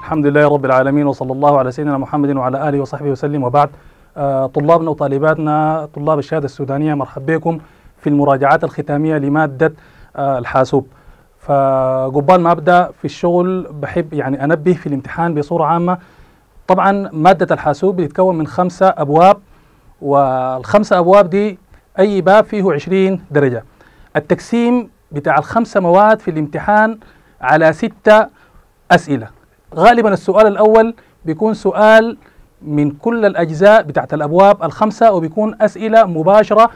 الحمد لله رب العالمين وصلى الله على سيدنا محمد وعلى آله وصحبه وسلم وبعد آه، طلابنا وطالباتنا طلاب الشهادة السودانية مرحبا بكم في المراجعات الختامية لمادة آه، الحاسوب فقبال ما أبدأ في الشغل بحب يعني أنبه في الامتحان بصورة عامة طبعا مادة الحاسوب بتتكون من خمسة أبواب والخمسة أبواب دي أي باب فيه 20 درجة التقسيم بتاع الخمسة مواد في الامتحان على ستة أسئلة غالبا السؤال الأول بيكون سؤال من كل الأجزاء بتاعت الأبواب الخمسة وبيكون أسئلة مباشرة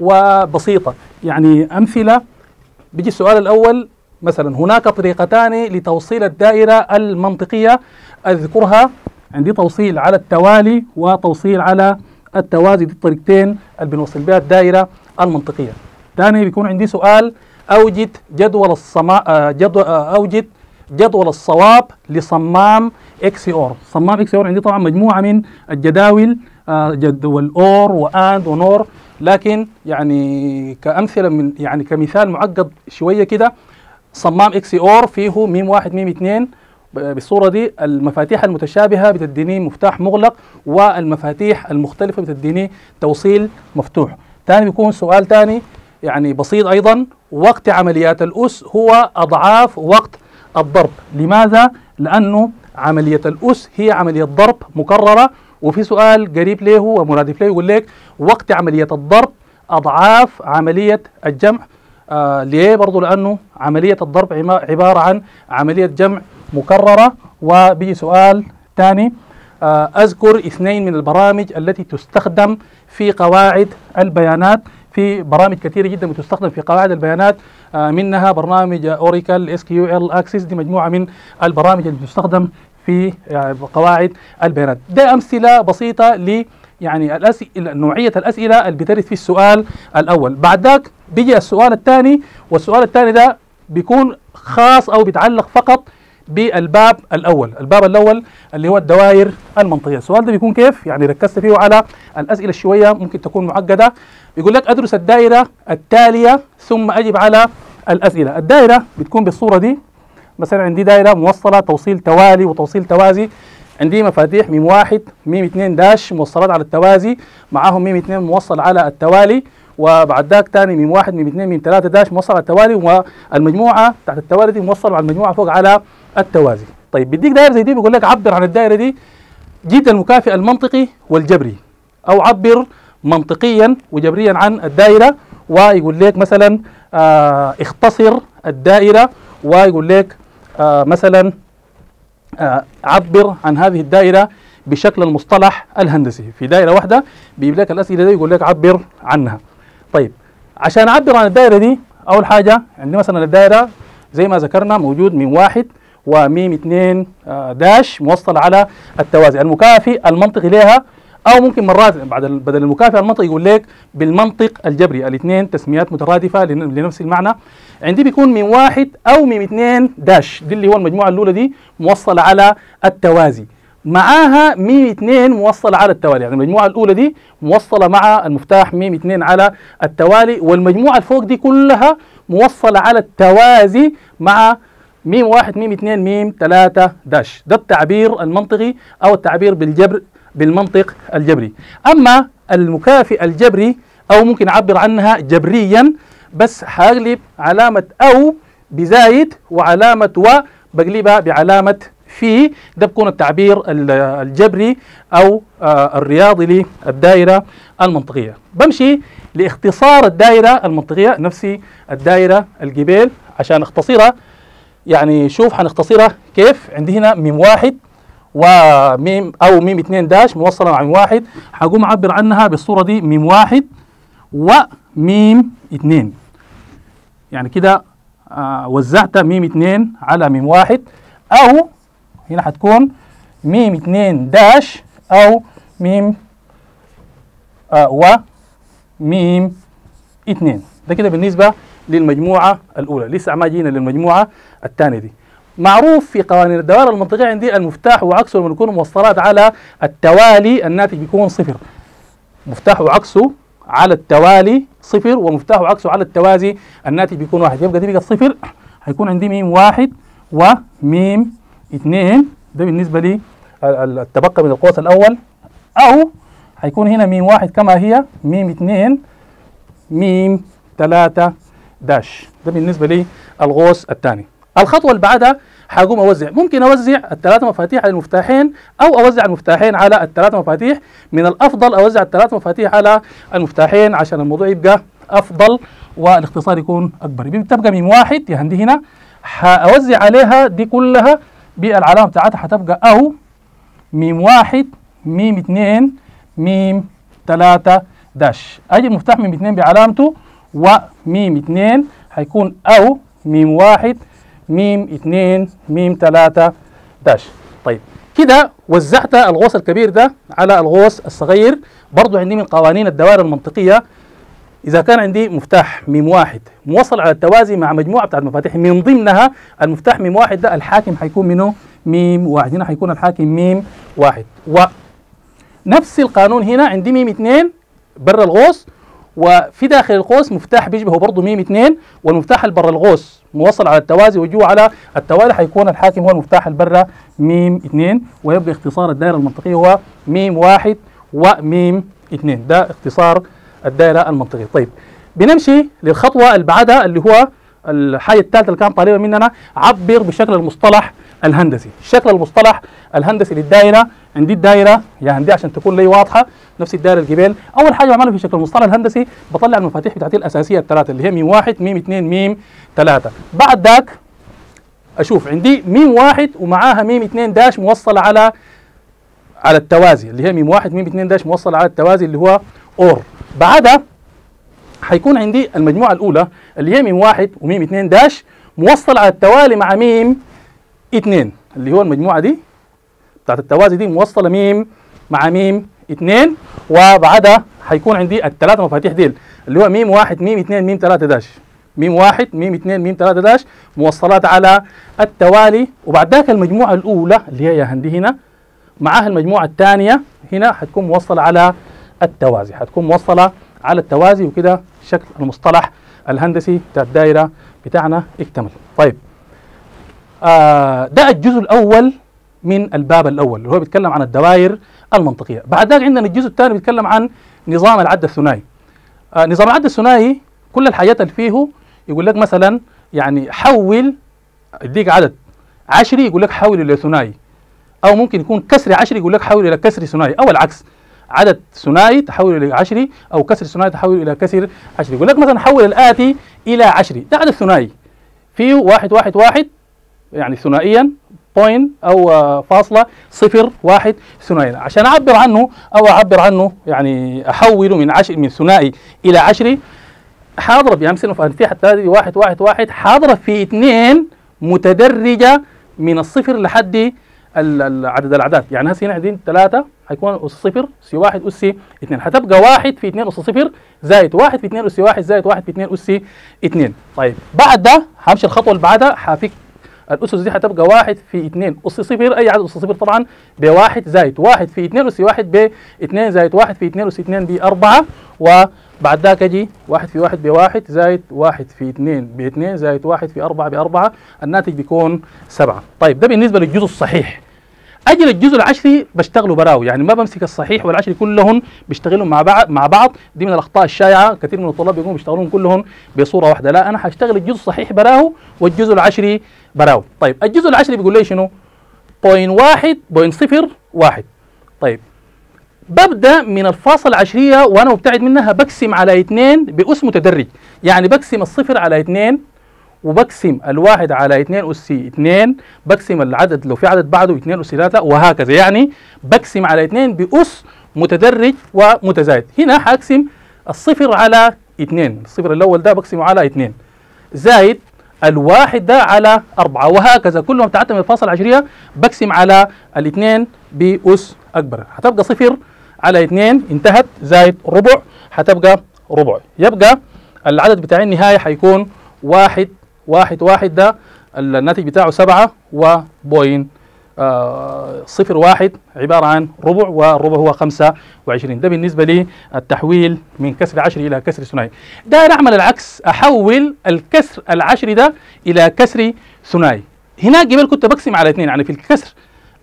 وبسيطة يعني أمثلة بيجي السؤال الأول مثلا هناك طريقتان لتوصيل الدائرة المنطقية أذكرها عندي توصيل على التوالي وتوصيل على التوازي دي الطريقتين اللي بنوصل بها الدائرة المنطقية ثاني بيكون عندي سؤال أوجد جدول الصما جدول أوجد جدول الصواب لصمام اكس اور صمام اكس اور عندي طبعا مجموعه من الجداول آه، جدول اور واند ونور لكن يعني كامثله من يعني كمثال معقد شويه كده صمام اكس اور فيه ميم واحد ميم اثنين بالصوره دي المفاتيح المتشابهه بتديني مفتاح مغلق والمفاتيح المختلفه بتديني توصيل مفتوح ثاني بيكون سؤال ثاني يعني بسيط ايضا وقت عمليات الاس هو اضعاف وقت الضرب لماذا؟ لأنه عملية الأس هي عملية ضرب مكررة وفي سؤال قريب له ومرادف له يقول لك وقت عملية الضرب أضعاف عملية الجمع آه ليه؟ برضو لأنه عملية الضرب عبارة عن عملية جمع مكررة وبيجي سؤال ثاني آه أذكر اثنين من البرامج التي تستخدم في قواعد البيانات في برامج كثيره جدا بتستخدم في قواعد البيانات آه منها برنامج اوراكل اس كيو ال اكسس دي مجموعه من البرامج اللي بتستخدم في آه قواعد البيانات ده امثله بسيطه ل يعني الأسئلة نوعية الأسئلة اللي بترد في السؤال الأول بعد ذاك بيجي السؤال الثاني والسؤال الثاني ده بيكون خاص أو بيتعلق فقط بالباب الاول، الباب الاول اللي هو الدوائر المنطقيه، السؤال ده بيكون كيف؟ يعني ركزت فيه على الاسئله شويه ممكن تكون معقده، بيقول لك ادرس الدائره التاليه ثم اجب على الاسئله، الدائره بتكون بالصوره دي مثلا عندي دائره موصله توصيل توالي وتوصيل توازي عندي مفاتيح ميم واحد ميم اثنين داش موصلات على التوازي معاهم ميم اثنين موصل على التوالي وبعد ذاك ثاني ميم واحد ميم اثنين ميم ثلاثة داش موصل على التوالي والمجموعة تحت التوالي دي موصل على المجموعة فوق على التوازي طيب بيديك دائرة زي دي بيقول لك عبر عن الدائرة دي جيت المكافئ المنطقي والجبري أو عبر منطقيا وجبريا عن الدائرة ويقول لك مثلا آه اختصر الدائرة ويقول لك آه مثلا آه عبر عن هذه الدائرة بشكل المصطلح الهندسي في دائرة واحدة بيجيب لك الأسئلة دي يقول لك عبر عنها طيب عشان أعبر عن الدائرة دي أول حاجة عندي مثلا الدائرة زي ما ذكرنا موجود من واحد وميم اثنين داش موصل على التوازي المكافئ المنطقي لها او ممكن مرات بعد بدل المكافئ المنطقي يقول لك بالمنطق الجبري الاثنين تسميات مترادفه لنفس المعنى عندي بيكون من واحد او من اثنين داش دي اللي هو المجموعه الاولى دي موصله على التوازي معاها ميم اثنين موصله على التوالي يعني المجموعه الاولى دي موصله مع المفتاح ميم اثنين على التوالي والمجموعه الفوق دي كلها موصله على التوازي مع ميم واحد ميم اثنين ميم ثلاثة داش ده التعبير المنطقي أو التعبير بالجبر بالمنطق الجبري أما المكافئ الجبري أو ممكن أعبر عنها جبريا بس حاقلب علامة أو بزايد وعلامة و بقلبها بعلامة في ده بكون التعبير الجبري أو الرياضي للدائرة المنطقية بمشي لاختصار الدائرة المنطقية نفسي الدائرة الجبال عشان اختصرها يعني شوف حنختصرها كيف عندي هنا ميم واحد وميم او ميم اثنين داش موصله مع ميم واحد حقوم اعبر عنها بالصوره دي ميم واحد وميم اثنين يعني كده آه وزعت ميم اثنين على ميم واحد او هنا حتكون ميم اثنين داش او ميم آه وميم اثنين ده كده بالنسبه للمجموعة الأولى لسه ما جينا للمجموعة الثانية دي معروف في قوانين الدوائر المنطقية عندي المفتاح وعكسه لما يكون موصلات على التوالي الناتج بيكون صفر مفتاح وعكسه على التوالي صفر ومفتاح وعكسه على التوازي الناتج بيكون واحد يبقى دي بقت صفر هيكون عندي ميم واحد وميم اثنين ده بالنسبة لي ال- ال- التبقى من القوس الأول أو حيكون هنا ميم واحد كما هي ميم اثنين ميم ثلاثة داش ده بالنسبة لي الغوص الثاني الخطوة اللي بعدها حقوم أوزع ممكن أوزع الثلاثة مفاتيح على المفتاحين أو أوزع المفتاحين على الثلاثة مفاتيح من الأفضل أوزع الثلاثة مفاتيح على المفتاحين عشان الموضوع يبقى أفضل والاختصار يكون أكبر تبقى ميم واحد يا عندي هنا حأوزع عليها دي كلها بالعلامة بتاعتها حتبقى أو ميم واحد ميم اثنين ميم ثلاثة داش أجي المفتاح ميم اثنين بعلامته وميم اثنين حيكون أو ميم واحد ميم اثنين ميم ثلاثة داش طيب كده وزعت الغوص الكبير ده على الغوص الصغير برضو عندي من قوانين الدوائر المنطقية إذا كان عندي مفتاح ميم واحد موصل على التوازي مع مجموعة بتاعت مفاتيح من ضمنها المفتاح ميم واحد ده الحاكم حيكون منه ميم واحد هنا حيكون الحاكم ميم واحد ونفس القانون هنا عندي ميم اثنين برا الغوص وفي داخل القوس مفتاح بيشبهه برضه ميم اثنين والمفتاح اللي برا الغوص موصل على التوازي وجوه على التوالي حيكون الحاكم هو المفتاح اللي برا ميم اثنين ويبقى اختصار الدائرة المنطقية هو ميم واحد وميم اثنين ده اختصار الدائرة المنطقية طيب بنمشي للخطوة اللي بعدها اللي هو الحاجة الثالثة اللي كان طالبها مننا عبر بشكل المصطلح الهندسي شكل المصطلح الهندسي للدائرة عندي الدائرة يعني عندي عشان تكون لي واضحة نفس الدائرة الجبال أول حاجة بعملها في شكل المصطلح الهندسي بطلع المفاتيح بتاعتي الأساسية الثلاثة اللي هي ميم واحد ميم اثنين ميم ثلاثة بعد ذاك أشوف عندي ميم واحد ومعاها ميم اثنين داش موصلة على على التوازي اللي هي ميم واحد ميم اثنين داش موصلة على التوازي اللي هو أور بعدها حيكون عندي المجموعة الأولى اللي هي ميم واحد وميم اثنين داش موصل على التوالي مع ميم اثنين اللي هو المجموعة دي بتاعت التوازي دي موصلة ميم مع ميم اثنين وبعدها حيكون عندي الثلاثة مفاتيح ديل اللي هو ميم واحد ميم اثنين ميم ثلاثة داش ميم واحد ميم اثنين ميم ثلاثة داش موصلات على التوالي وبعد ذاك المجموعة الأولى اللي هي عندي هنا معاها المجموعة الثانية هنا حتكون موصلة على التوازي حتكون موصلة على التوازي وكده شكل المصطلح الهندسي بتاع الدائرة بتاعنا اكتمل طيب آه ده الجزء الأول من الباب الأول اللي هو بيتكلم عن الدوائر المنطقية بعد ذلك عندنا الجزء الثاني بيتكلم عن نظام العد الثنائي آه نظام العد الثنائي كل الحاجات اللي فيه يقول لك مثلا يعني حول يديك عدد عشري يقول لك حول إلى ثنائي أو ممكن يكون كسر عشري يقول لك حول إلى كسر ثنائي أو العكس عدد ثنائي تحول الى عشري او كسر ثنائي تحول الى كسر عشري يقول لك مثلا حول الاتي الى عشري ده عدد ثنائي فيه واحد واحد واحد يعني ثنائيا بوينت او آه، فاصله صفر واحد ثنائيا عشان اعبر عنه او اعبر عنه يعني احوله من عشر من ثنائي الى عشري حاضرب يعني مثلا المفاتيح الثلاثه واحد واحد واحد حاضرب في اثنين متدرجه من الصفر لحد ال- ال- عدد الاعداد يعني هسه هنا عندنا ثلاثه حيكون اس صفر اس واحد اس اثنين حتبقى واحد في اثنين اس صفر زائد واحد في اثنين اس واحد زائد واحد في اثنين اس اثنين طيب بعد ده همشي الخطوه اللي بعدها حافك الاسس دي حتبقى واحد في اثنين اس صفر اي عدد اس صفر طبعا بواحد زائد واحد في اثنين اس واحد باثنين زائد واحد في اثنين اس اثنين باربعه وبعد ذاك اجي واحد في واحد بواحد زائد واحد في اثنين باثنين زائد واحد في اربعه باربعه الناتج بيكون سبعه طيب ده بالنسبه للجزء الصحيح اجي للجزء العشري بشتغله براوي يعني ما بمسك الصحيح والعشري كلهم بيشتغلوا مع بعض مع بعض دي من الاخطاء الشائعه كثير من الطلاب بيقوموا بيشتغلون كلهم بصوره واحده لا انا هشتغل الجزء الصحيح براهو والجزء العشري براهو طيب الجزء العشري بيقول لي شنو بوين واحد بوين صفر واحد طيب ببدا من الفاصل العشريه وانا مبتعد منها بقسم على اثنين باس متدرج يعني بقسم الصفر على اثنين وبقسم الواحد على 2 أس 2 بقسم العدد لو في عدد بعده 2 أس 3 وهكذا يعني بقسم على 2 بأس متدرج ومتزايد هنا حاقسم الصفر على 2 الصفر الأول ده بقسمه على 2 زائد الواحد ده على أربعة وهكذا كل ما ابتعدت من الفاصل العشرية بقسم على الاثنين بأس أكبر هتبقى صفر على اثنين انتهت زائد ربع هتبقى ربع يبقى العدد بتاع النهاية حيكون واحد واحد واحد ده الناتج بتاعه سبعة وبوين آه صفر واحد عبارة عن ربع والربع هو خمسة وعشرين ده بالنسبة لي التحويل من كسر عشري إلى كسر ثنائي ده نعمل العكس أحول الكسر العشري ده إلى كسر ثنائي هناك قبل كنت بقسم على اثنين يعني في الكسر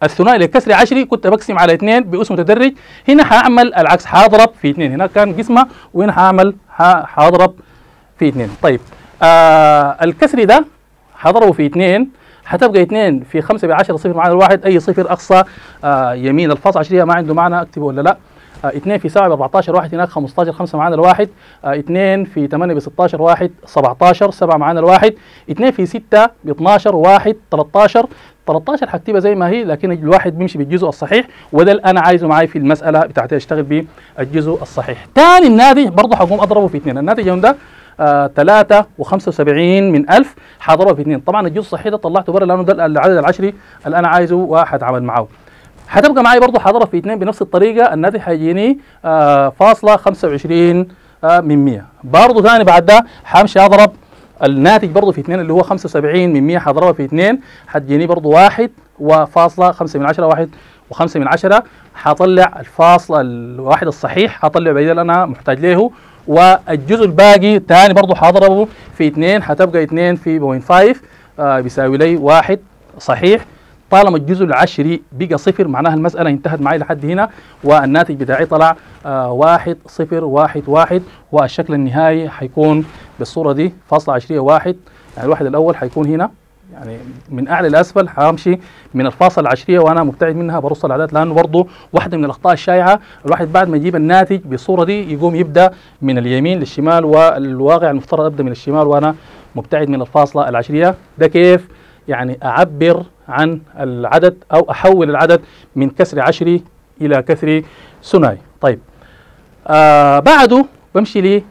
الثنائي لكسر عشري كنت بقسم على اثنين بأس متدرج هنا حاعمل العكس حاضرب في اثنين هنا كان قسمة وهنا حاعمل ح- حاضرب في اثنين طيب آه الكسر ده حضربه في اثنين حتبقى اثنين في خمسة بعشرة صفر معانا الواحد أي صفر أقصى آه يمين الفاصل عشرية ما عنده معنى أكتبه ولا لا آه 2 في 7 ب 14 واحد هناك 15 5 معانا الواحد آه 2 في 8 ب 16 واحد 17 7 معانا الواحد 2 في 6 ب 12 واحد 13 13 حكتبها زي ما هي لكن الواحد بيمشي بالجزء الصحيح وده اللي انا عايزه معاي في المساله بتاعتي اشتغل بالجزء الصحيح ثاني الناتج برضه حقوم اضربه في اثنين الناتج يوم ده آه 3 و75 من 1000 حضربه في اثنين طبعا الجزء الصحيح ده طلعته بره لانه ده العدد العشري اللي انا عايزه وحتعامل معاه حتبقى معي برضه حضرب في اثنين بنفس الطريقه الناتج حيجيني آه فاصلة 25 آه من 100 برضه ثاني بعد ده حمشي اضرب الناتج برضه في اثنين اللي هو 75 من 100 حضربها في اثنين حتجيني برضه واحد وفاصلة 5 من 10 واحد وخمسة من عشرة حطلع الفاصل الواحد الصحيح حطلع بعيد اللي انا محتاج له والجزء الباقي تاني برضه حضربه في اثنين حتبقى اثنين في بوينت 5 آه بيساوي لي واحد صحيح طالما الجزء العشري بقى صفر معناها المسألة انتهت معي لحد هنا والناتج بتاعي طلع آه واحد صفر واحد واحد والشكل النهائي حيكون بالصورة دي فاصلة عشرية واحد يعني الواحد الأول حيكون هنا يعني من أعلى لأسفل حامشي من الفاصل العشرية وأنا مبتعد منها برص الأعداد لأنه برضه واحدة من الأخطاء الشائعة الواحد بعد ما يجيب الناتج بالصورة دي يقوم يبدأ من اليمين للشمال والواقع المفترض أبدأ من الشمال وأنا مبتعد من الفاصلة العشرية ده كيف يعني أعبر عن العدد أو أحول العدد من كسر عشري إلى كسر ثنائي طيب آه بعده بمشي لي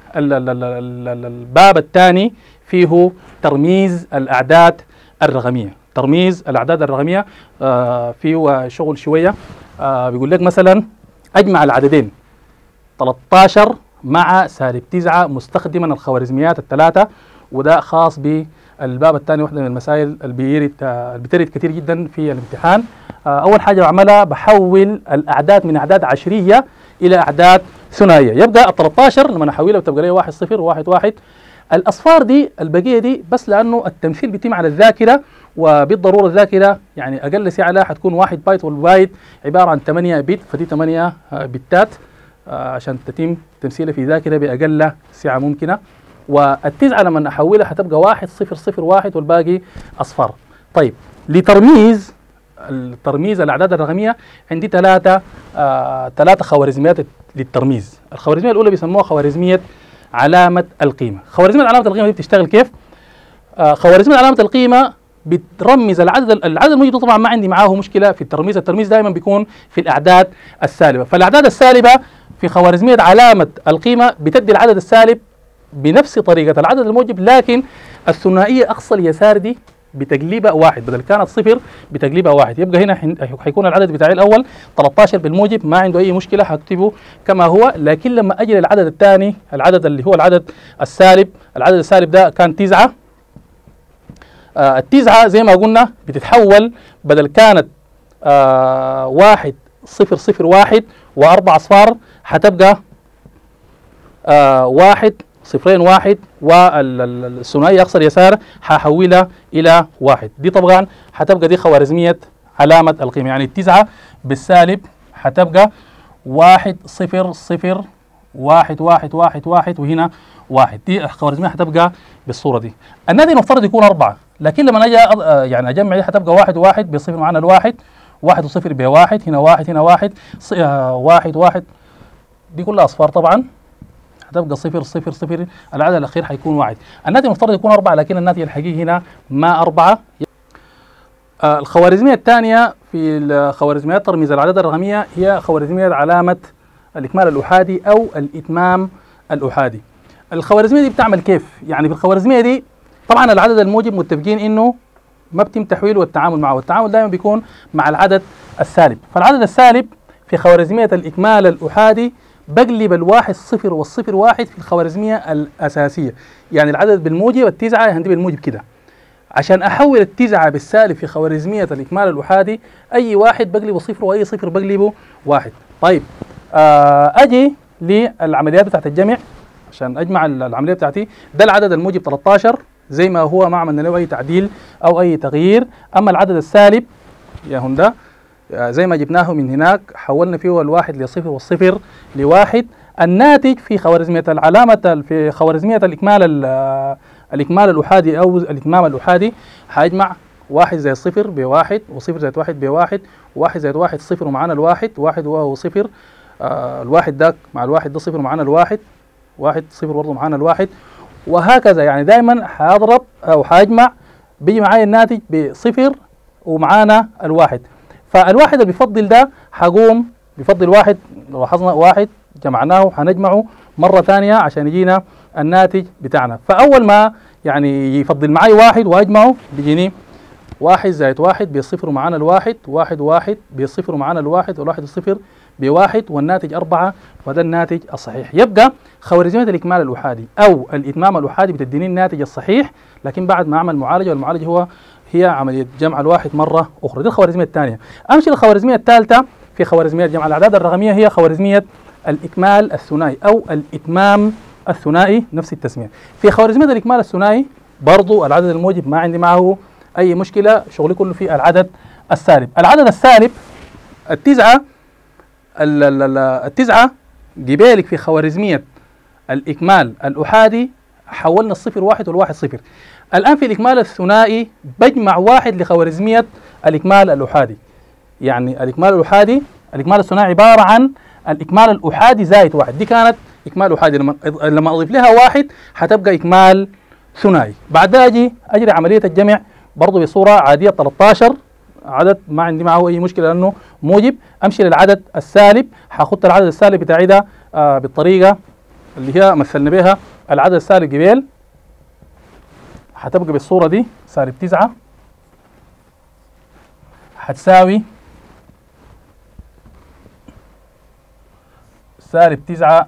الباب الثاني فيه ترميز الأعداد الرقمية ترميز الأعداد الرقمية آه فيه شغل شوية آه بيقول لك مثلا أجمع العددين 13 مع سالب 9 مستخدما الخوارزميات الثلاثة وده خاص بالباب الثاني واحدة من المسائل اللي بيرد اللي بترد كثير جدا في الامتحان آه أول حاجة بعملها بحول الأعداد من أعداد عشرية إلى أعداد ثنائية يبقى ال 13 لما أحولها بتبقى لي 1 0 1 1 الأصفار دي البقية دي بس لأنه التمثيل بيتم على الذاكرة وبالضرورة الذاكرة يعني أقل سعة لها حتكون 1 بايت والبايت عبارة عن 8 بت فدي 8 بتات عشان تتم تمثيلها في ذاكرة بأقل سعة ممكنة والتسعة لما أحولها حتبقى واحد صفر صفر واحد والباقي أصفار طيب لترميز الترميز الأعداد الرقمية عندي ثلاثة آه ثلاثة خوارزميات للترميز الخوارزمية الأولى بيسموها خوارزمية علامة القيمة خوارزمية علامة القيمة دي بتشتغل كيف؟ آه خوارزمية علامة القيمة بترمز العدد العدد الموجود طبعا ما عندي معاه مشكله في الترميز الترميز دائما بيكون في الاعداد السالبه فالاعداد السالبه في خوارزميه علامه القيمه بتدي العدد السالب بنفس طريقة العدد الموجب لكن الثنائية أقصى اليسار دي بتقليبها واحد بدل كانت صفر بتقليبها واحد يبقى هنا حيكون العدد بتاعي الأول 13 بالموجب ما عنده أي مشكلة هكتبه كما هو لكن لما أجي للعدد الثاني العدد اللي هو العدد السالب العدد السالب ده كان تسعة آه التسعة زي ما قلنا بتتحول بدل كانت آه واحد صفر صفر واحد وأربع أصفار حتبقى آه واحد صفرين واحد والثنائي اقصى اليسار ححولها الى واحد دي طبعا حتبقى دي خوارزميه علامه القيمه يعني التسعه بالسالب حتبقى واحد صفر صفر واحد واحد واحد واحد وهنا واحد دي الخوارزميه حتبقى بالصوره دي الناتج المفترض يكون اربعه لكن لما اجي يعني اجمع دي حتبقى واحد واحد بصفر معنا الواحد واحد وصفر بواحد هنا واحد هنا واحد واحد واحد دي كلها اصفار طبعا هتبقى صفر صفر صفر العدد الأخير حيكون واحد الناتج المفترض يكون أربعة لكن الناتج الحقيقي هنا ما أربعة آه الخوارزمية الثانية في خوارزميات ترميز الأعداد الرقمية هي خوارزمية علامة الإكمال الأحادي أو الإتمام الأحادي الخوارزمية دي بتعمل كيف؟ يعني في الخوارزمية دي طبعا العدد الموجب متفقين إنه ما بتم تحويله والتعامل معه والتعامل دائما بيكون مع العدد السالب فالعدد السالب في خوارزمية الإكمال الأحادي بقلب الواحد صفر والصفر واحد في الخوارزمية الأساسية يعني العدد بالموجب التسعة عندي بالموجب كده عشان أحول التسعة بالسالب في خوارزمية الإكمال الأحادي أي واحد بقلبه صفر وأي صفر بقلبه واحد طيب آه أجي للعمليات بتاعت الجمع عشان أجمع العملية بتاعتي ده العدد الموجب 13 زي ما هو ما عملنا له أي تعديل أو أي تغيير أما العدد السالب يا هندا آه، زي ما جبناه من هناك حولنا فيه الواحد لصفر والصفر لواحد الناتج في خوارزمية العلامة في خوارزمية الإكمال ال- آه، الإكمال الأحادي أو الإتمام الأحادي حيجمع واحد زائد صفر بواحد وصفر زائد واحد بواحد واحد زائد واحد صفر ومعانا الواحد واحد وهو صفر آه الواحد ده مع الواحد ده صفر ومعانا الواحد واحد صفر برضه معانا الواحد وهكذا يعني دائما حاضرب او حاجمع بيجي معايا الناتج بصفر ومعانا الواحد فالواحد اللي بيفضل ده حقوم بيفضل واحد لو لاحظنا واحد جمعناه حنجمعه مرة ثانية عشان يجينا الناتج بتاعنا فأول ما يعني يفضل معي واحد وأجمعه بيجيني واحد زائد واحد بصفر ومعانا الواحد واحد واحد بصفر ومعانا الواحد والواحد الصفر بواحد والناتج أربعة وده الناتج الصحيح يبقى خوارزمية الإكمال الأحادي أو الإتمام الأحادي بتديني الناتج الصحيح لكن بعد ما أعمل معالجة والمعالجة هو هي عملية جمع الواحد مرة أخرى دي الخوارزمية الثانية أمشي للخوارزمية الثالثة في خوارزمية جمع الأعداد الرقمية هي خوارزمية الإكمال الثنائي أو الإتمام الثنائي نفس التسمية في خوارزمية الإكمال الثنائي برضو العدد الموجب ما عندي معه أي مشكلة شغلي كله في العدد السالب العدد السالب التسعة ال- ال- ال- التسعة جبالك في خوارزمية الإكمال الأحادي حولنا الصفر واحد والواحد صفر الآن في الإكمال الثنائي بجمع واحد لخوارزمية الإكمال الأحادي يعني الإكمال الأحادي الإكمال الثنائي عبارة عن الإكمال الأحادي زائد واحد دي كانت إكمال أحادي لما لما أضيف لها واحد حتبقى إكمال ثنائي بعد ده أجي أجري عملية الجمع برضه بصورة عادية 13 عدد ما عندي معه أي مشكلة لأنه موجب أمشي للعدد السالب حاخد العدد السالب بتاعي ده آه بالطريقة اللي هي مثلنا بها العدد السالب قبيل حتبقى بالصورة دي سالب تسعة حتساوي سالب تسعة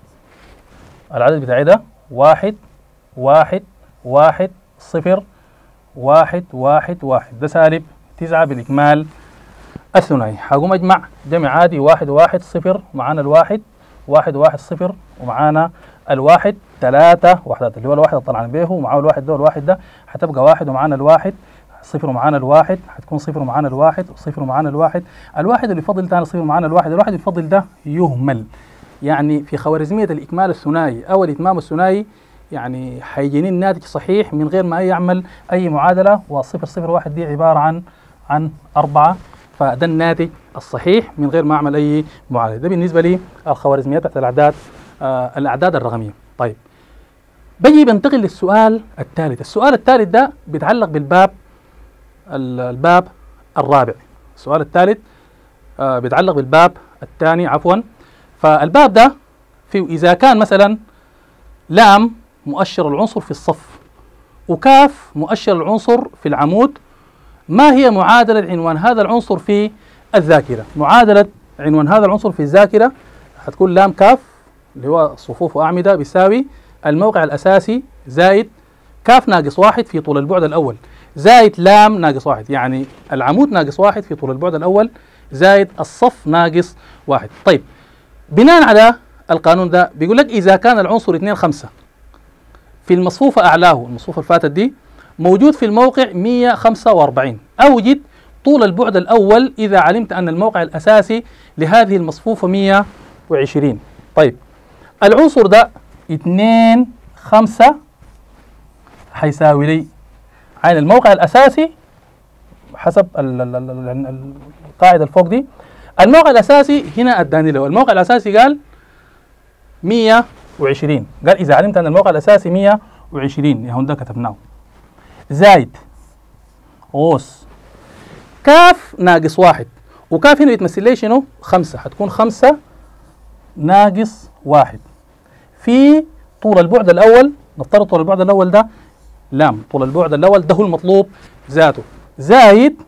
العدد بتاعي ده واحد واحد واحد صفر واحد واحد واحد ده سالب تسعة بالإكمال الثنائي حقوم أجمع جمع عادي واحد واحد صفر معانا الواحد واحد واحد صفر ومعانا الواحد ثلاثة وحدات اللي هو الواحد اللي طلعنا به ومعاه الواحد ده والواحد ده حتبقى واحد ومعانا الواحد صفر ومعانا الواحد حتكون صفر ومعانا الواحد وصفر ومعانا الواحد الواحد اللي يفضل تاني صفر ومعانا الواحد الواحد اللي يفضل ده يهمل يعني في خوارزمية الإكمال الثنائي أو الإتمام الثنائي يعني حيجيني الناتج صحيح من غير ما يعمل أي معادلة والصفر صفر واحد دي عبارة عن عن أربعة فده الناتج الصحيح من غير ما أعمل أي معادلة ده بالنسبة لي الخوارزميات بتاعت الأعداد آه الأعداد الرقمية طيب بجي بنتقل للسؤال الثالث السؤال الثالث ده بيتعلق بالباب ال- الباب الرابع السؤال الثالث آه بيتعلق بالباب الثاني عفوا فالباب ده فيه إذا كان مثلا لام مؤشر العنصر في الصف وكاف مؤشر العنصر في العمود ما هي معادلة عنوان هذا العنصر في الذاكرة معادلة عنوان هذا العنصر في الذاكرة هتكون لام كاف اللي هو صفوف وأعمدة بيساوي الموقع الأساسي زائد كاف ناقص واحد في طول البعد الأول زائد لام ناقص واحد يعني العمود ناقص واحد في طول البعد الأول زائد الصف ناقص واحد طيب بناء على القانون ده بيقول لك إذا كان العنصر 2 5 في المصفوفة أعلاه المصفوفة اللي فاتت دي موجود في الموقع 145 أوجد طول البعد الأول إذا علمت أن الموقع الأساسي لهذه المصفوفة 120 طيب العنصر ده 2 5 حيساوي لي عين الموقع الأساسي حسب ال- ال- ال- ال- القاعدة الفوق دي الموقع الأساسي هنا أداني له الموقع الأساسي قال 120 قال إذا علمت أن الموقع الأساسي 120 يا هون ده كتبناه زايد غوص كاف ناقص واحد وكاف هنا يتمثل لي شنو؟ خمسة حتكون خمسة ناقص واحد في طول البعد الأول نفترض طول البعد الأول ده لام طول البعد الأول ده هو المطلوب ذاته زايد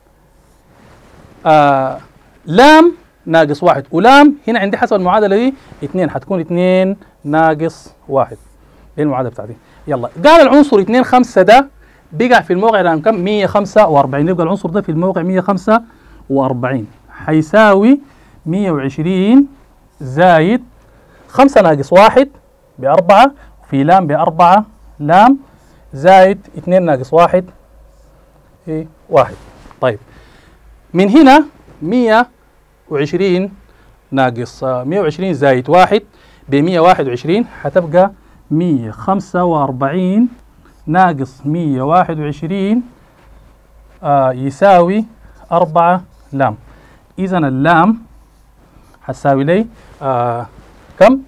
آه لام ناقص واحد ولام هنا عندي حسب المعادلة دي اثنين حتكون اثنين ناقص واحد ايه المعادلة بتاعتي يلا قال العنصر اثنين خمسة ده بقع في الموقع رقم كم 145 يبقى العنصر ده في الموقع 145 حيساوي 120 زايد 5 ناقص واحد بأربعة في لام بأربعة لام زايد 2 ناقص واحد ايه واحد طيب من هنا 120 ناقص آه، 120 زائد واحد ب 121 حتبقى 145 ناقص 121 آه يساوي 4 لام إذا اللام حتساوي لي آه كم؟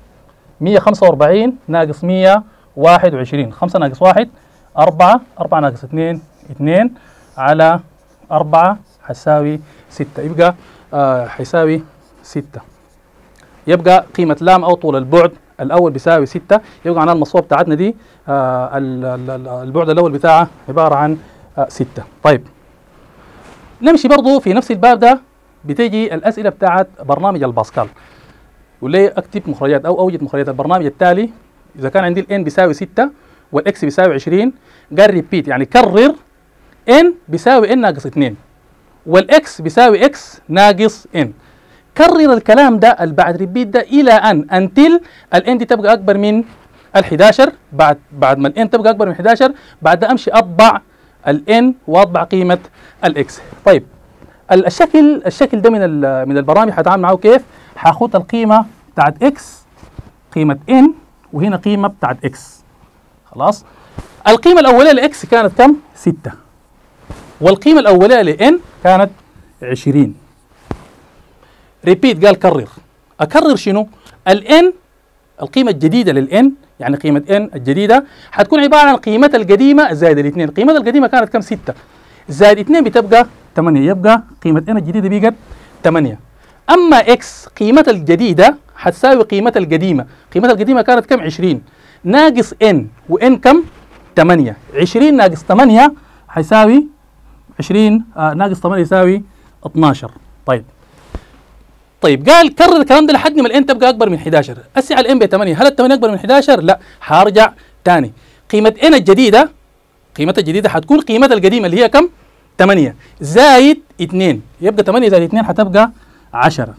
145 ناقص 121 5 ناقص 1 4 4 ناقص 2 2 على 4 حتساوي 6 يبقى آه حيساوي 6 يبقى قيمة لام أو طول البعد الأول بيساوي 6 يبقى معناها المصفوفة بتاعتنا دي آه ال- ال- ال- البعد الأول بتاعها عبارة عن 6 طيب نمشي برضو في نفس الباب ده بتيجي الأسئلة بتاعت برنامج الباسكال يقول لي اكتب مخرجات او اوجد مخرجات البرنامج التالي اذا كان عندي الان بيساوي 6 والاكس بيساوي 20 قال ريبيت يعني كرر ان بيساوي ان ناقص 2 والاكس بيساوي اكس ناقص ان كرر الكلام ده اللي بعد ريبيت ده الى ان انتل الان دي تبقى اكبر من ال 11 بعد بعد ما الان تبقى اكبر من 11 بعد ده امشي اطبع الان واطبع قيمه الاكس طيب ال- الشكل الشكل ده من ال- من البرامج هتعامل معاه كيف؟ هاخد القيمه بتاعت اكس قيمه ان وهنا قيمه بتاعت اكس خلاص القيمه الاوليه لاكس كانت كم؟ 6 والقيمه الاوليه لان كانت 20 ريبيت قال كرر اكرر شنو؟ الان القيمه الجديده للان يعني قيمه ان الجديده حتكون عباره عن قيمتها القديمه زائد الاثنين قيمتها القديمه كانت كم 6 زائد 2 بتبقى 8 يبقى قيمة n الجديدة بقت 8 أما x قيمتها الجديدة حتساوي قيمتها القديمة قيمتها القديمة كانت كم 20 ناقص n وn كم 8 20 ناقص 8 حيساوي 20 آه ناقص 8 يساوي 12 طيب طيب قال كرر الكلام ده لحد ما الان تبقى اكبر من 11 اسي على الان ب 8 هل ال 8 اكبر من 11 لا حارجع تاني قيمه ان الجديده قيمتها الجديده حتكون قيمتها القديمه اللي هي كم 8 زائد 2 يبقى 8 زائد 2 حتبقى 10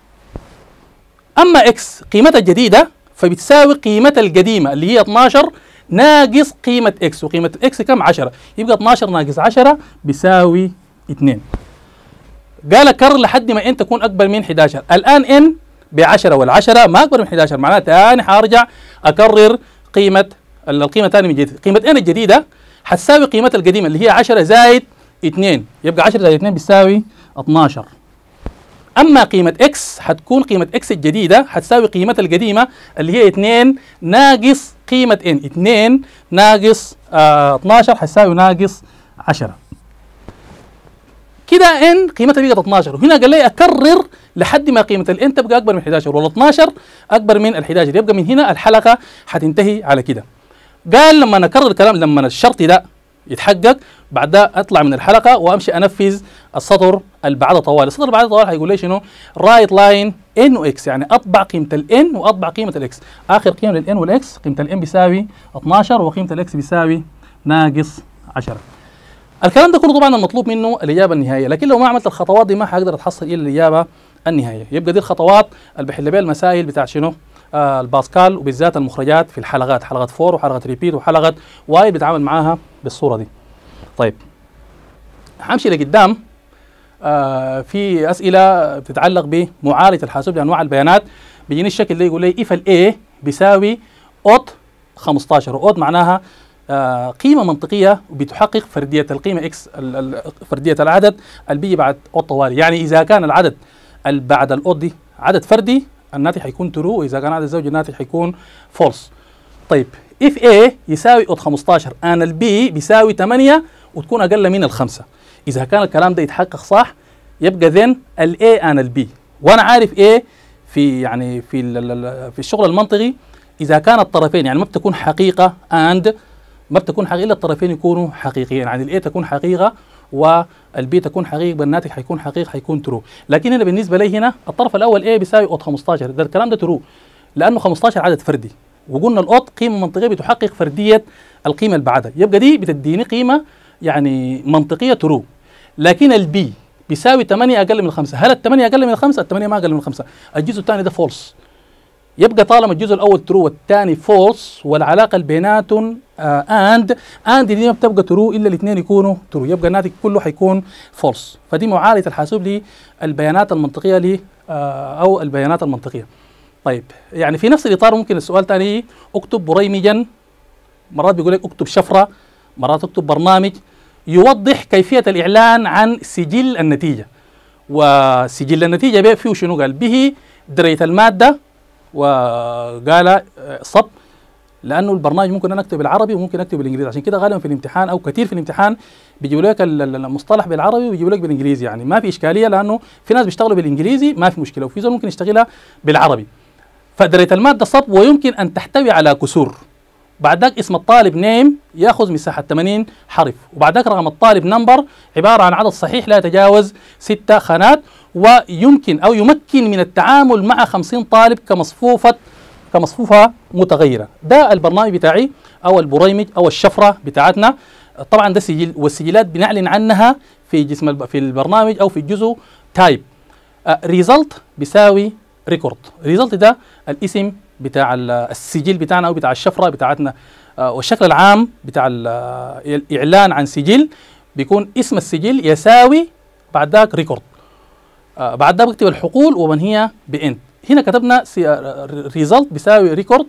اما اكس قيمتها الجديده فبتساوي قيمتها القديمه اللي هي 12 ناقص قيمه اكس وقيمه اكس كم 10 يبقى 12 ناقص 10 بيساوي 2 قال كرر لحد ما ان تكون اكبر من 11 الان ان ب 10 وال10 ما اكبر من 11 معناها ثاني حارجع اكرر قيمه القيمه ثاني من جديد قيمه ان الجديده حتساوي قيمتها القديمه اللي هي 10 زائد 2 يبقى 10 زائد 2 بيساوي 12 اما قيمه اكس حتكون قيمه اكس الجديده حتساوي قيمتها القديمه اللي هي 2 ناقص قيمه ان 2 ناقص آه 12 حتساوي ناقص 10 كده ان قيمتها بقت 12 وهنا قال لي اكرر لحد ما قيمه الان تبقى اكبر من 11 وال 12 اكبر من ال 11 يبقى من هنا الحلقه حتنتهي على كده قال لما نكرر الكلام لما الشرط ده يتحقق بعدها اطلع من الحلقه وامشي انفذ السطر اللي بعده طوال السطر اللي بعده طوال هيقول لي شنو رايت لاين ان واكس يعني اطبع قيمه الان واطبع قيمه الاكس اخر قيمه للان والاكس قيمه الان بيساوي 12 وقيمه الاكس بيساوي ناقص 10 الكلام ده كله طبعا المطلوب منه الاجابه النهائيه لكن لو ما عملت الخطوات دي ما حقدر اتحصل الى الاجابه النهائيه يبقى دي الخطوات اللي بحل بيها المسائل بتاع شنو آه الباسكال وبالذات المخرجات في الحلقات حلقه فور وحلقه ريبيت وحلقه واي بيتعامل معاها بالصوره دي طيب همشي لقدام آه في اسئله بتتعلق بمعالجه الحاسوب لانواع البيانات بيجيني الشكل ده يقول لي اف الاي بيساوي اوت 15 اوت معناها آه قيمه منطقيه بتحقق فرديه القيمه اكس ال- ال- فرديه العدد اللي بيجي بعد اوت طوالي يعني اذا كان العدد اللي بعد الاوت دي عدد فردي الناتج حيكون ترو واذا كان عدد زوجي الناتج حيكون فولس طيب اف A يساوي اوت 15 ان البي بيساوي 8 وتكون اقل من الخمسه اذا كان الكلام ده يتحقق صح يبقى ذن الاي ان البي وانا عارف ايه في يعني في ال- ال- في الشغل المنطقي اذا كان الطرفين يعني ما بتكون حقيقه اند ما بتكون حقيقه الا الطرفين يكونوا حقيقيين يعني الاي تكون حقيقه والبي تكون حقيقه بالناتج حيكون حقيقه حيكون ترو لكن هنا بالنسبه لي هنا الطرف الاول اي بيساوي اوت 15 ده الكلام ده ترو لانه 15 عدد فردي وقلنا الاوت قيمه منطقيه بتحقق فرديه القيمه اللي بعدها يبقى دي بتديني قيمه يعني منطقيه ترو لكن البي بيساوي 8 اقل من 5 هل ال 8 اقل من 5 ال 8 ما اقل من 5 الجزء الثاني ده فولس يبقى طالما الجزء الاول ترو والثاني فولس والعلاقه اللي بيناتهم اند اند دي ما بتبقى ترو الا الاثنين يكونوا ترو يبقى الناتج كله حيكون فولس فدي معالجه الحاسوب للبيانات المنطقيه ل آه، او البيانات المنطقيه طيب يعني في نفس الاطار ممكن السؤال ثاني اكتب بريمجا مرات بيقول لك اكتب شفره مرات اكتب برنامج يوضح كيفيه الاعلان عن سجل النتيجه وسجل النتيجه به فيه شنو قال به دريه الماده وقال آه، صب لانه البرنامج ممكن انا اكتب بالعربي وممكن اكتب بالانجليزي عشان كده غالبا في الامتحان او كثير في الامتحان بيجيبوا لك المصطلح بالعربي وبيجيبوا لك بالانجليزي يعني ما في اشكاليه لانه في ناس بيشتغلوا بالانجليزي ما في مشكله وفي زول ممكن يشتغلها بالعربي فدريه الماده صب ويمكن ان تحتوي على كسور بعد ذاك اسم الطالب نيم ياخذ مساحه 80 حرف وبعد ذاك رقم الطالب نمبر عباره عن عدد صحيح لا يتجاوز ستة خانات ويمكن او يمكن من التعامل مع 50 طالب كمصفوفه كمصفوفه متغيره ده البرنامج بتاعي او البريمج او الشفره بتاعتنا طبعا ده سجل والسجلات بنعلن عنها في جسم في البرنامج او في الجزء تايب ريزلت بيساوي ريكورد ريزلت ده الاسم بتاع السجل بتاعنا او بتاع الشفره بتاعتنا آه، والشكل العام بتاع الاعلان عن سجل بيكون اسم السجل يساوي بعد ذاك ريكورد آه، بعد ذاك بكتب الحقول ومن هي بانت هنا كتبنا ريزلت بيساوي ريكورد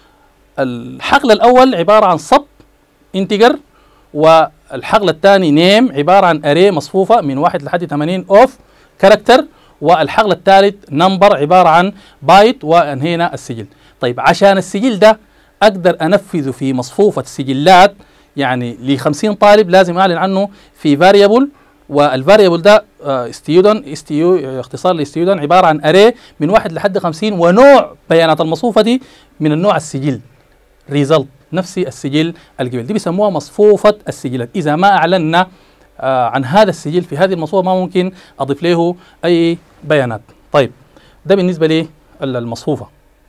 الحقل الاول عباره عن صب انتجر والحقل الثاني نيم عباره عن اري مصفوفه من 1 لحد 80 اوف كاركتر والحقل الثالث نمبر عباره عن بايت وانهينا السجل طيب عشان السجل ده اقدر انفذه في مصفوفه سجلات يعني ل 50 طالب لازم اعلن عنه في فاريبل والفاريبل ده ستيودن آه، استيو اختصار لستيودن عباره عن اري من واحد لحد 50 ونوع بيانات المصفوفه دي من النوع السجل ريزلت نفس السجل القبل دي بيسموها مصفوفه السجلات اذا ما اعلنا آه عن هذا السجل في هذه المصفوفه ما ممكن اضيف له اي بيانات طيب ده بالنسبه للمصفوفه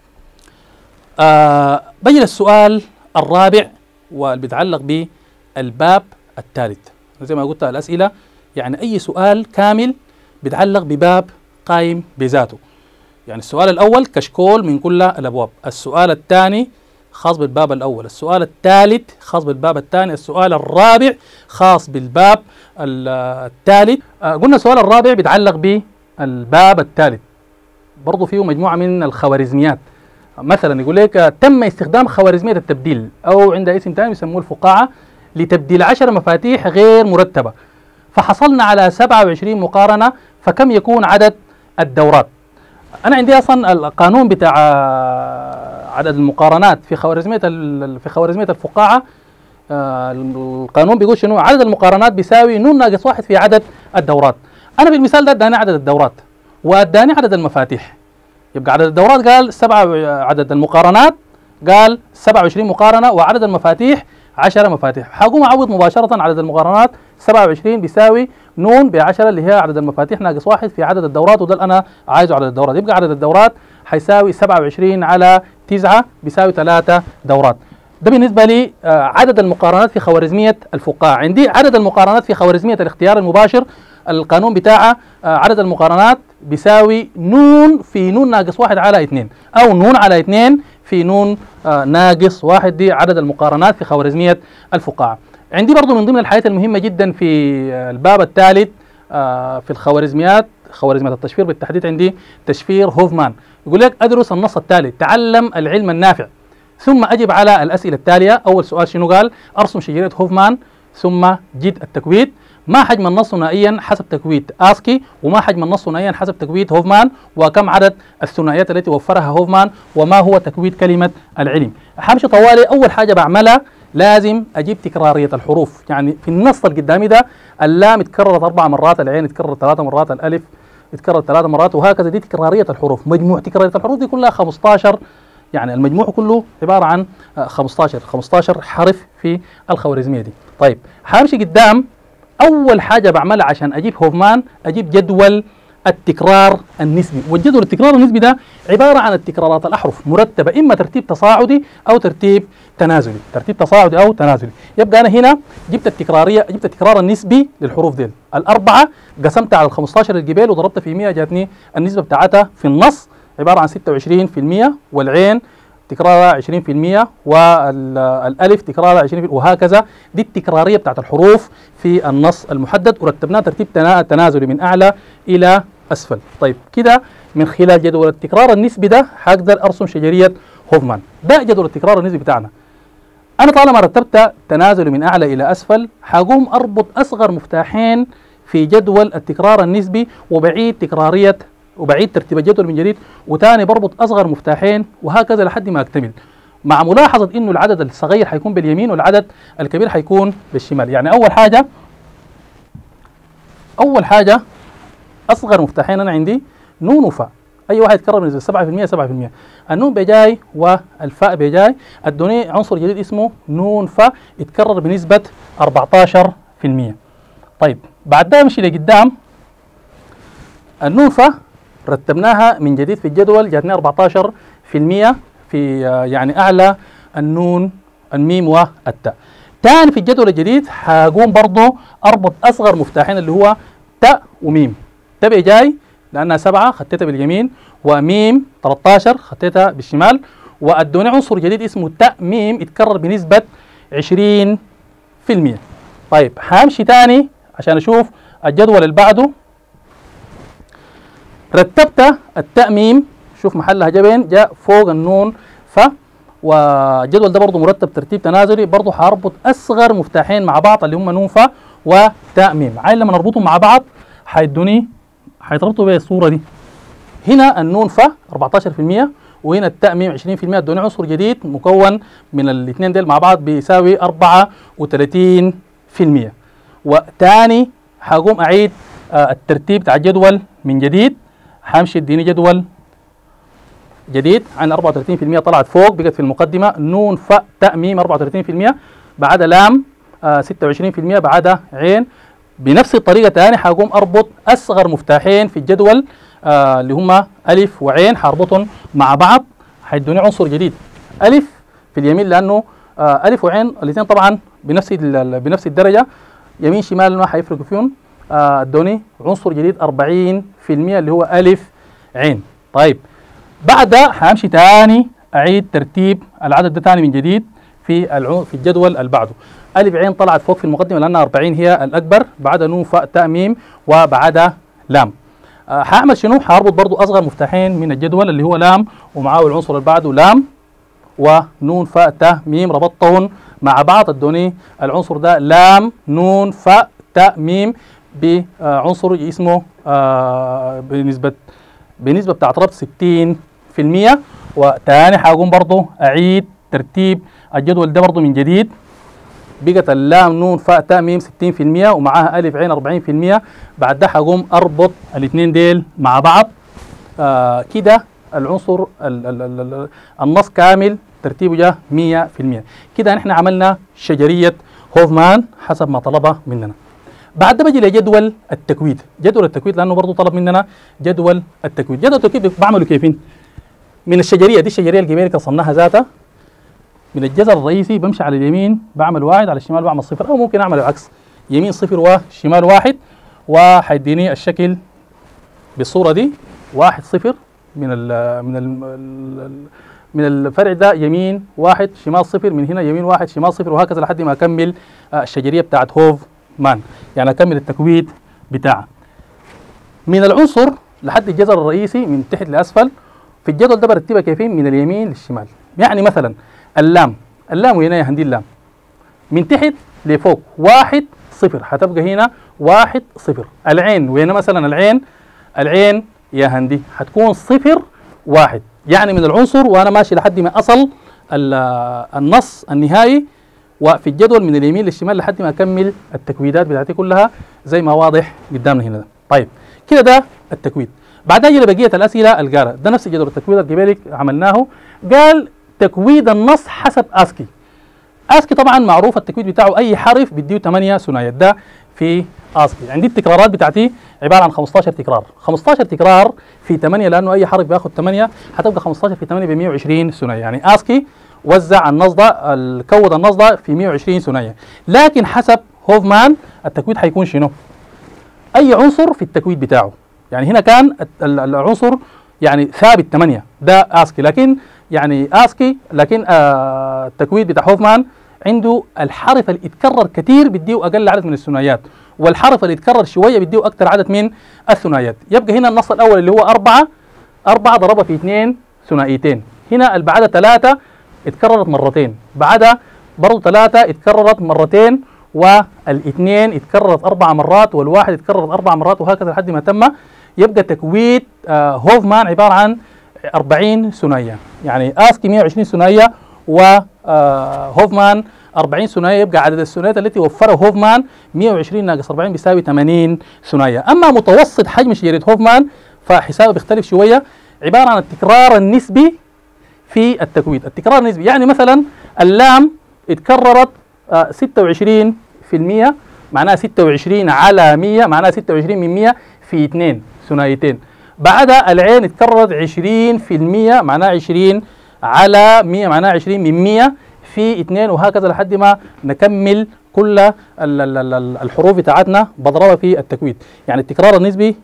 آه بجي للسؤال الرابع واللي بيتعلق بالباب الثالث زي ما قلت الاسئله يعني أي سؤال كامل بيتعلق بباب قايم بذاته يعني السؤال الأول كشكول من كل الأبواب السؤال الثاني خاص بالباب الأول السؤال الثالث خاص بالباب الثاني السؤال الرابع خاص بالباب الثالث آه قلنا السؤال الرابع بيتعلق بالباب الثالث برضه فيه مجموعة من الخوارزميات مثلا يقول لك تم استخدام خوارزمية التبديل أو عندها اسم ثاني يسموه الفقاعة لتبديل عشر مفاتيح غير مرتبة فحصلنا على 27 مقارنة فكم يكون عدد الدورات أنا عندي أصلا القانون بتاع عدد المقارنات في خوارزمية في خوارزمية الفقاعة آه، القانون بيقول شنو عدد المقارنات بيساوي نون ناقص واحد في عدد الدورات أنا بالمثال ده اداني عدد الدورات واداني عدد المفاتيح يبقى عدد الدورات قال سبعة عدد المقارنات قال 27 مقارنة وعدد المفاتيح 10 مفاتيح حقوم اعوض مباشره عدد المقارنات 27 بيساوي نون ب 10 اللي هي عدد المفاتيح ناقص واحد في عدد الدورات وده اللي انا عايزه عدد الدورات يبقى عدد الدورات حيساوي 27 على 9 بيساوي 3 دورات ده بالنسبة لي آه، عدد المقارنات في خوارزمية الفقاعة عندي عدد المقارنات في خوارزمية الاختيار المباشر القانون بتاعه آه، عدد المقارنات بيساوي نون في نون ناقص واحد على اثنين أو نون على اثنين في نون آه، ناقص واحد دي عدد المقارنات في خوارزمية الفقاعة عندي برضو من ضمن الحاجات المهمة جدا في الباب الثالث آه، في الخوارزميات خوارزميات التشفير بالتحديد عندي تشفير هوفمان يقول لك أدرس النص التالي تعلم العلم النافع ثم أجب على الأسئلة التالية أول سؤال شنو قال أرسم شجرة هوفمان ثم جد التكويد ما حجم النص ثنائيا حسب تكويت اسكي وما حجم النص ثنائيا حسب تكويت هوفمان وكم عدد الثنائيات التي وفرها هوفمان وما هو تكويت كلمه العلم حمشي طوالي اول حاجه بعملها لازم اجيب تكراريه الحروف يعني في النص القدامي ده اللام اتكررت اربع مرات العين اتكررت ثلاث مرات الالف اتكررت ثلاث مرات وهكذا دي تكراريه الحروف مجموع تكراريه الحروف دي كلها 15 يعني المجموع كله عباره عن 15 15 حرف في الخوارزميه دي طيب حامشي قدام اول حاجه بعملها عشان اجيب هوفمان اجيب جدول التكرار النسبي والجدول التكرار النسبي ده عباره عن التكرارات الاحرف مرتبه اما ترتيب تصاعدي او ترتيب تنازلي ترتيب تصاعدي او تنازلي يبقى انا هنا جبت التكراريه جبت التكرار النسبي للحروف دي الاربعه قسمتها على ال 15 الجبال وضربتها في 100 جاتني النسبه بتاعتها في النص عباره عن 26% والعين تكرارها 20% والالف تكرارها 20% وهكذا دي التكراريه بتاعت الحروف في النص المحدد ورتبناها ترتيب تنا- تنازلي من اعلى الى اسفل طيب كده من خلال جدول التكرار النسبي ده حقدر ارسم شجريه هوفمان ده جدول التكرار النسبي بتاعنا انا طالما رتبت تنازلي من اعلى الى اسفل حقوم اربط اصغر مفتاحين في جدول التكرار النسبي وبعيد تكراريه وبعيد ترتيب الجدول من جديد وتاني بربط اصغر مفتاحين وهكذا لحد ما اكتمل مع ملاحظه انه العدد الصغير حيكون باليمين والعدد الكبير حيكون بالشمال يعني اول حاجه اول حاجه اصغر مفتاحين انا عندي نون وفاء اي واحد يتكرر بنسبه 7% 7% النون بجاي والفاء بجاي ادوني عنصر جديد اسمه نون فاء يتكرر بنسبه 14% طيب بعد ده امشي لقدام النون فاء رتبناها من جديد في الجدول جاتني 14% في آه، يعني اعلى النون الميم والتاء تاني في الجدول الجديد حقوم برضه اربط اصغر مفتاحين اللي هو تاء وميم تاء جاي لانها سبعه خطيتها باليمين وميم 13 خطيتها بالشمال وادوني عنصر جديد اسمه تاء ميم يتكرر بنسبه 20% طيب حامشي تاني عشان اشوف الجدول اللي بعده رتبت التأميم شوف محلها جبين جاء فوق النون ف والجدول ده برضه مرتب ترتيب تنازلي برضه حاربط اصغر مفتاحين مع بعض اللي هم نون ف وتأميم عين لما نربطهم مع بعض حيدوني حيتربطوا بالصوره دي هنا النون ف 14% وهنا التأميم 20% ادوني عنصر جديد مكون من الاثنين ديل مع بعض بيساوي 34% وتاني حقوم اعيد آه، الترتيب بتاع الجدول من جديد حامشي اديني جدول جديد عن 34% طلعت فوق بقت في المقدمه نون فاء تأميم 34% بعد لام آه 26% بعدها عين بنفس الطريقه تاني حقوم اربط اصغر مفتاحين في الجدول آه اللي هما الف وعين حاربطهم مع بعض حيدوني عنصر جديد الف في اليمين لانه آه الف وعين الاثنين طبعا بنفس ال- بنفس الدرجه يمين شمال ما حيفرقوا فيهم آه، ادوني عنصر جديد 40% اللي هو الف عين طيب بعد حامشي تاني اعيد ترتيب العدد ده تاني من جديد في العو... في الجدول اللي بعده الف عين طلعت فوق في المقدمه لانها 40 هي الاكبر بعدها نون فاء تاء ميم وبعدها لام آه، حاعمل شنو حاربط برضو اصغر مفتاحين من الجدول اللي هو لام ومعاه العنصر اللي بعده لام ونون فاء تاء ميم ربطتهم مع بعض ادوني العنصر ده لام نون فاء تاء ميم بعنصر اسمه آه، بنسبة بنسبة بتاعت ربط 60% وتاني حقوم برضو اعيد ترتيب الجدول ده برضو من جديد بقت اللام نون فاء تاء ميم 60% ومعاها الف عين 40% بعد ده حقوم اربط الاثنين ديل مع بعض آه كده العنصر ال ال ال ال النص كامل ترتيبه جاء 100% كده نحن عملنا شجرية هوفمان حسب ما طلبها مننا بعد ده بجي لجدول التكويد جدول التكويد لانه برضه طلب مننا جدول التكويد جدول التكويد بعمله كيفين من الشجريه دي الشجريه الجبيري رسمناها ذاتها من الجذر الرئيسي بمشي على اليمين بعمل واحد على الشمال بعمل صفر او ممكن اعمل العكس يمين صفر وشمال واحد وحيديني الشكل بالصوره دي واحد صفر من ال من ال من الفرع ده يمين واحد شمال صفر من هنا يمين واحد شمال صفر وهكذا لحد ما اكمل آه، الشجريه بتاعت هوف مان يعني اكمل التكويد بتاعها من العنصر لحد الجذر الرئيسي من تحت لاسفل في الجدول ده برتبها كيفين من اليمين للشمال يعني مثلا اللام اللام وهنا يا هندي اللام من تحت لفوق واحد صفر حتبقى هنا واحد صفر العين وهنا مثلا العين العين يا هندي حتكون صفر واحد يعني من العنصر وانا ماشي لحد ما اصل ال- النص النهائي وفي الجدول من اليمين للشمال لحد ما اكمل التكويدات بتاعتي كلها زي ما واضح قدامنا هنا ده. طيب كده ده التكويد بعدها يجي بقيه الاسئله القاره ده نفس جدول التكويد الجبالي عملناه قال تكويد النص حسب اسكي اسكي طبعا معروف التكويد بتاعه اي حرف بيديه 8 ثنائيات ده في اسكي عندي التكرارات بتاعتي عباره عن 15 تكرار 15 تكرار في 8 لانه اي حرف بياخد 8 هتبقى 15 في 8 ب 120 ثنائيه يعني اسكي وزع النص ده ال- كود النص ده في 120 ثنائيه لكن حسب هوفمان التكويد حيكون شنو؟ اي عنصر في التكويد بتاعه يعني هنا كان الت- ال- العنصر يعني ثابت 8 ده اسكي لكن يعني اسكي لكن آه التكويد بتاع هوفمان عنده الحرف اللي يتكرر كثير بيديه اقل عدد من الثنائيات والحرف اللي يتكرر شويه بيديه اكثر عدد من الثنائيات يبقى هنا النص الاول اللي هو أربعة أربعة ضربها في اثنين ثنائيتين هنا اللي بعدها ثلاثة اتكررت مرتين بعدها برضه ثلاثة اتكررت مرتين والاثنين اتكررت أربع مرات والواحد اتكررت أربع مرات وهكذا لحد ما تم يبقى تكويد آه هوفمان عبارة عن 40 ثنائية يعني اسكي 120 ثنائية وهوفمان 40 ثنائية يبقى عدد الثنائيات التي وفرها هوفمان 120 ناقص 40 بيساوي 80 ثنائية أما متوسط حجم شجرة هوفمان فحسابه بيختلف شوية عبارة عن التكرار النسبي في التكويد التكرار النسبي يعني مثلا اللام اتكررت آه 26 في المية معناها 26 على 100 معناها 26 من 100 في 2 ثنائيتين بعدها العين اتكررت 20 في المية معناها 20 على 100 معناها 20 من 100 في 2 وهكذا لحد ما نكمل كل ال- ال- ال- الحروف بتاعتنا بضربها في التكويد يعني التكرار النسبي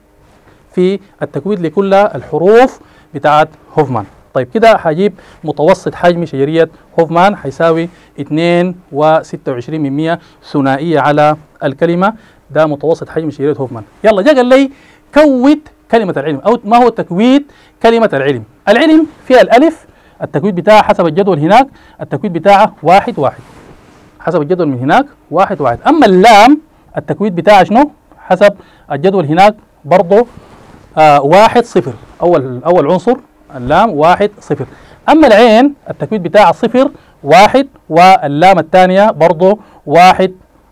في التكويد لكل الحروف بتاعت هوفمان طيب كده هجيب متوسط حجم شجرية هوفمان حيساوي 2 و26 من 100 ثنائية على الكلمة ده متوسط حجم شجرية هوفمان يلا جا قال لي كود كلمة العلم أو ما هو تكويد كلمة العلم العلم فيها الألف التكويد بتاعها حسب الجدول هناك التكويد بتاعها واحد واحد حسب الجدول من هناك واحد واحد أما اللام التكويد بتاعها شنو حسب الجدول هناك برضه آه واحد صفر أول أول عنصر اللام واحد صفر أما العين التكويد بتاعها صفر واحد واللام الثانية برضه واحد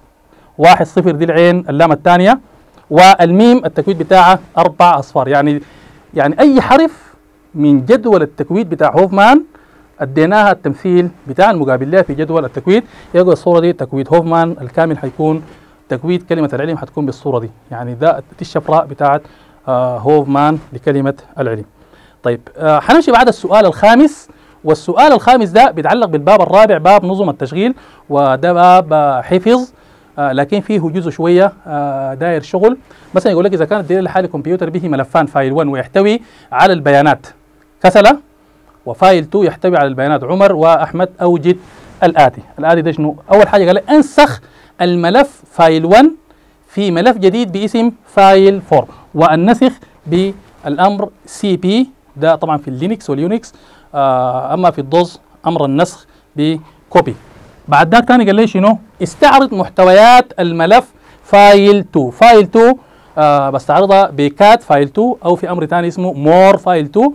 واحد صفر دي العين اللام الثانية والميم التكويد بتاعها أربع أصفار يعني يعني أي حرف من جدول التكويد بتاع هوفمان اديناها التمثيل بتاع المقابل لها في جدول التكويد يبقى الصوره دي تكويد هوفمان الكامل حيكون تكويد كلمه العلم حتكون بالصوره دي يعني ده دي الشفراء بتاعت آه هوفمان لكلمه العلم طيب آه حنمشي بعد السؤال الخامس والسؤال الخامس ده بيتعلق بالباب الرابع باب نظم التشغيل وده باب آه حفظ آه لكن فيه جزء شويه آه داير شغل مثلا يقول لك اذا كان الدليل الحالي كمبيوتر به ملفان فايل 1 ويحتوي على البيانات كسله وفايل 2 يحتوي على البيانات عمر واحمد اوجد الاتي الاتي ده شنو اول حاجه قال لي انسخ الملف فايل 1 في ملف جديد باسم فايل 4 والنسخ بالامر سي بي ده طبعا في اللينكس واليونكس آه اما في الدوز امر النسخ بكوبي بعد ذاك تاني قال لي شنو استعرض محتويات الملف فايل 2 فايل 2 آه بستعرضها بكات فايل 2 او في امر ثاني اسمه مور فايل 2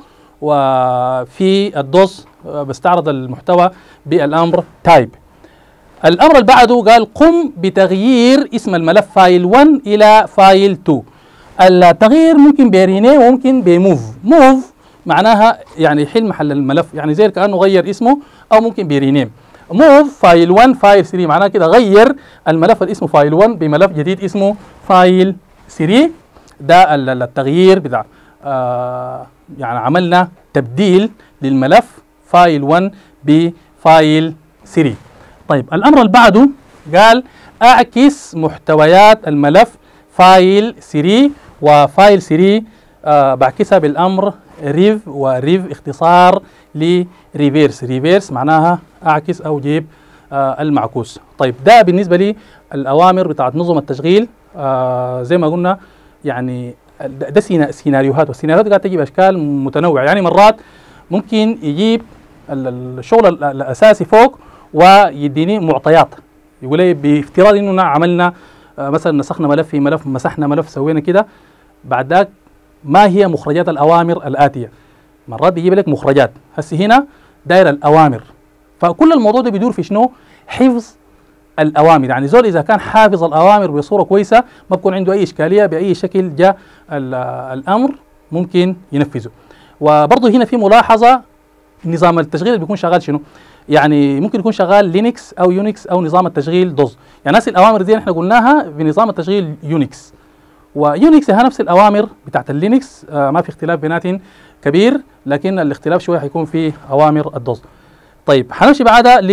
وفي الدوس آه بستعرض المحتوى بالامر تايب الامر اللي بعده قال قم بتغيير اسم الملف فايل 1 الى فايل 2 التغيير ممكن برينيم وممكن بموف موف معناها يعني يحل محل الملف يعني زي كانه غير اسمه او ممكن برينيم موف فايل 1 فايل 3 معناها كده غير الملف اللي اسمه فايل 1 بملف جديد اسمه فايل 3 ده التغيير بتاع آه يعني عملنا تبديل للملف فايل 1 بفايل 3 طيب الامر اللي بعده قال اعكس محتويات الملف فايل 3 وفايل 3 آه بعكسها بالامر ريف وريف اختصار لريفيرس ريفيرس معناها اعكس او جيب آه المعكوس طيب ده بالنسبه لي الاوامر بتاعت نظم التشغيل آه زي ما قلنا يعني ده سيناريوهات والسيناريوهات قاعده تجي باشكال متنوعه يعني مرات ممكن يجيب الشغل الاساسي فوق ويديني معطيات يقول لي بافتراض اننا عملنا مثلا نسخنا ملف في ملف مسحنا ملف سوينا كده بعد ذاك ما هي مخرجات الاوامر الاتيه مرات بيجيب لك مخرجات هسه هنا داير الاوامر فكل الموضوع ده بيدور في شنو حفظ الاوامر يعني زول اذا كان حافظ الاوامر بصوره كويسه ما بكون عنده اي اشكاليه باي شكل جاء الامر ممكن ينفذه وبرضه هنا في ملاحظه نظام التشغيل اللي بيكون شغال شنو يعني ممكن يكون شغال لينكس او يونكس او نظام التشغيل دوز يعني نفس الاوامر دي احنا قلناها بنظام التشغيل يونكس ويونكس هي نفس الاوامر بتاعت اللينكس آه ما في اختلاف بيناتهم كبير لكن الاختلاف شويه حيكون في اوامر الدوز طيب حنمشي بعدها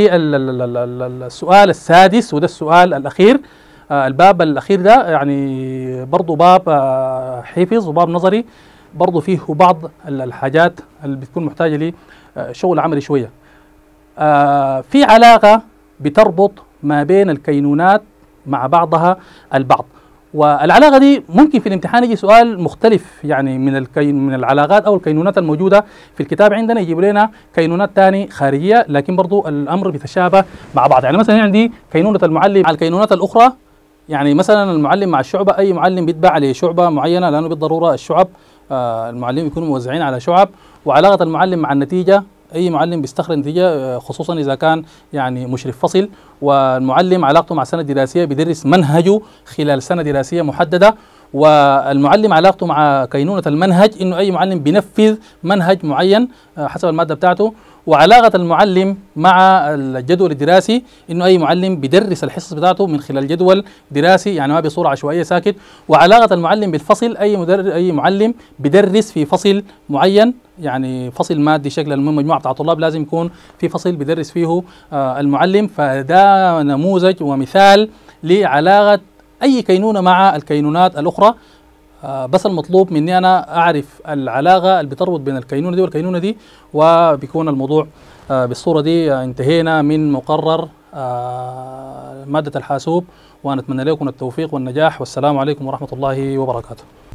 للسؤال السادس وده السؤال الاخير آه الباب الاخير ده يعني برضه باب آه حفظ وباب نظري برضه فيه بعض الحاجات اللي بتكون محتاجه لشغل عملي شويه آه، في علاقه بتربط ما بين الكينونات مع بعضها البعض والعلاقه دي ممكن في الامتحان يجي سؤال مختلف يعني من الكين من العلاقات او الكينونات الموجوده في الكتاب عندنا يجيب لنا كينونات ثاني خارجيه لكن برضو الامر بيتشابه مع بعض يعني مثلا عندي كينونه المعلم مع الكينونات الاخرى يعني مثلا المعلم مع الشعبه اي معلم بيتبع لشعبه معينه لانه بالضروره الشعب آه المعلم يكونوا موزعين على شعب وعلاقه المعلم مع النتيجه اي معلم بيستخرج نتيجه آه، خصوصا اذا كان يعني مشرف فصل والمعلم علاقته مع سنه دراسيه بيدرس منهجه خلال سنه دراسيه محدده والمعلم علاقته مع كينونه المنهج انه اي معلم بينفذ منهج معين آه، حسب الماده بتاعته وعلاقه المعلم مع الجدول الدراسي انه اي معلم بيدرس الحصص بتاعته من خلال جدول دراسي يعني ما بصوره عشوائيه ساكت وعلاقه المعلم بالفصل اي مدر اي معلم بيدرس في فصل معين يعني فصل مادي شكل المجموعه بتاع طلاب لازم يكون في فصل بيدرس فيه آه المعلم فده نموذج ومثال لعلاقه اي كينونه مع الكينونات الاخرى آه بس المطلوب مني انا اعرف العلاقه اللي بتربط بين الكينونه دي والكينونه دي وبيكون الموضوع آه بالصوره دي آه انتهينا من مقرر آه، ماده الحاسوب ونتمنى لكم التوفيق والنجاح والسلام عليكم ورحمه الله وبركاته